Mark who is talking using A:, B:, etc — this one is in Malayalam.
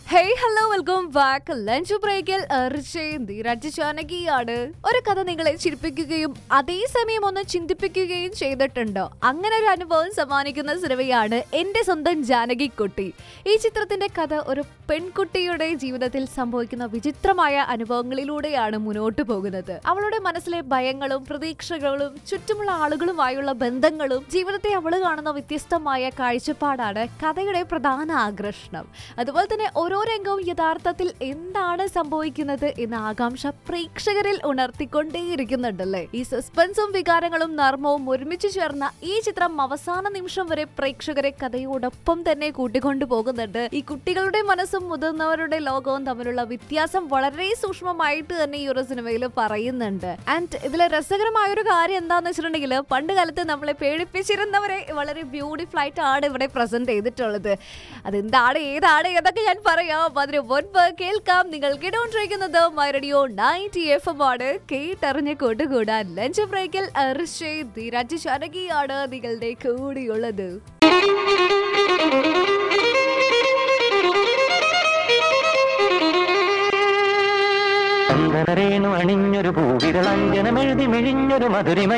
A: hey hello welcome back lunch ബ്രേക്കിൽ ധീരാജ് ജാനകിയാണ് ഒരു കഥ നിങ്ങളെ ചിരിപ്പിക്കുകയും അതേസമയം ഒന്ന് ചിന്തിപ്പിക്കുകയും ചെയ്തിട്ടുണ്ടോ അങ്ങനെ ഒരു അനുഭവം സമ്മാനിക്കുന്ന സിനിമയാണ് എന്റെ സ്വന്തം ജാനകിക്കുട്ടി ഈ ചിത്രത്തിന്റെ കഥ ഒരു പെൺകുട്ടിയുടെ ജീവിതത്തിൽ സംഭവിക്കുന്ന വിചിത്രമായ അനുഭവങ്ങളിലൂടെയാണ് മുന്നോട്ട് പോകുന്നത് അവളുടെ മനസ്സിലെ ഭയങ്ങളും പ്രതീക്ഷകളും ചുറ്റുമുള്ള ആളുകളുമായുള്ള ബന്ധങ്ങളും ജീവിതത്തെ അവൾ കാണുന്ന വ്യത്യസ്തമായ കാഴ്ചപ്പാടാണ് കഥയുടെ പ്രധാന ആകർഷണം അതുപോലെ തന്നെ ഓരോ രംഗവും യഥാർത്ഥത്തിൽ എന്താണ് സംഭവിക്കുന്നത് എന്ന ആകാംക്ഷ പ്രേക്ഷകരിൽ ഉണർത്തിക്കൊണ്ടേയിരിക്കുന്നുണ്ടല്ലേ ഈ സസ്പെൻസും വികാരങ്ങളും നർമ്മവും ഒരുമിച്ച് ചേർന്ന ഈ ചിത്രം അവസാന നിമിഷം വരെ പ്രേക്ഷകരെ കഥയോടൊപ്പം തന്നെ കൂട്ടിക്കൊണ്ടു പോകുന്നുണ്ട് ഈ കുട്ടികളുടെ മനസ്സും മുതിർന്നവരുടെ ലോകവും തമ്മിലുള്ള വ്യത്യാസം വളരെ സൂക്ഷ്മമായിട്ട് തന്നെ ഈ ഒരു സിനിമയിൽ പറയുന്നുണ്ട് ആൻഡ് ഇതിലെ രസകരമായ ഒരു കാര്യം എന്താന്ന് വെച്ചിട്ടുണ്ടെങ്കിൽ പണ്ട് കാലത്ത് നമ്മളെ പേടിപ്പിച്ചിരുന്നവരെ വളരെ ബ്യൂട്ടിഫുൾ ആയിട്ടാണ് ഇവിടെ പ്രസന്റ് ചെയ്തിട്ടുള്ളത് അതെന്താണ് ഏതാണ് ഏതൊക്കെ ഞാൻ പറയാം അതിന് മുൻപ് കേൾക്കാം നിങ്ങൾ കേട്ടോണ്ടിരിക്കുന്നത് my radio ninety F M ആണ് കേട്ടറിഞ്ഞ് കൊണ്ടുകൂടാൻ ലഞ്ച് ബ്രേക്കിൽ അർഷേ ധീരാജ് ശാനകിയാണ് നിങ്ങളുടെ കൂടിയുള്ളത്
B: ചന്ദനരേണു അണിഞ്ഞൊരു പൂവിരളഞ്ജനമെഴുതി മെഴിഞ്ഞൊരു മധുരിമ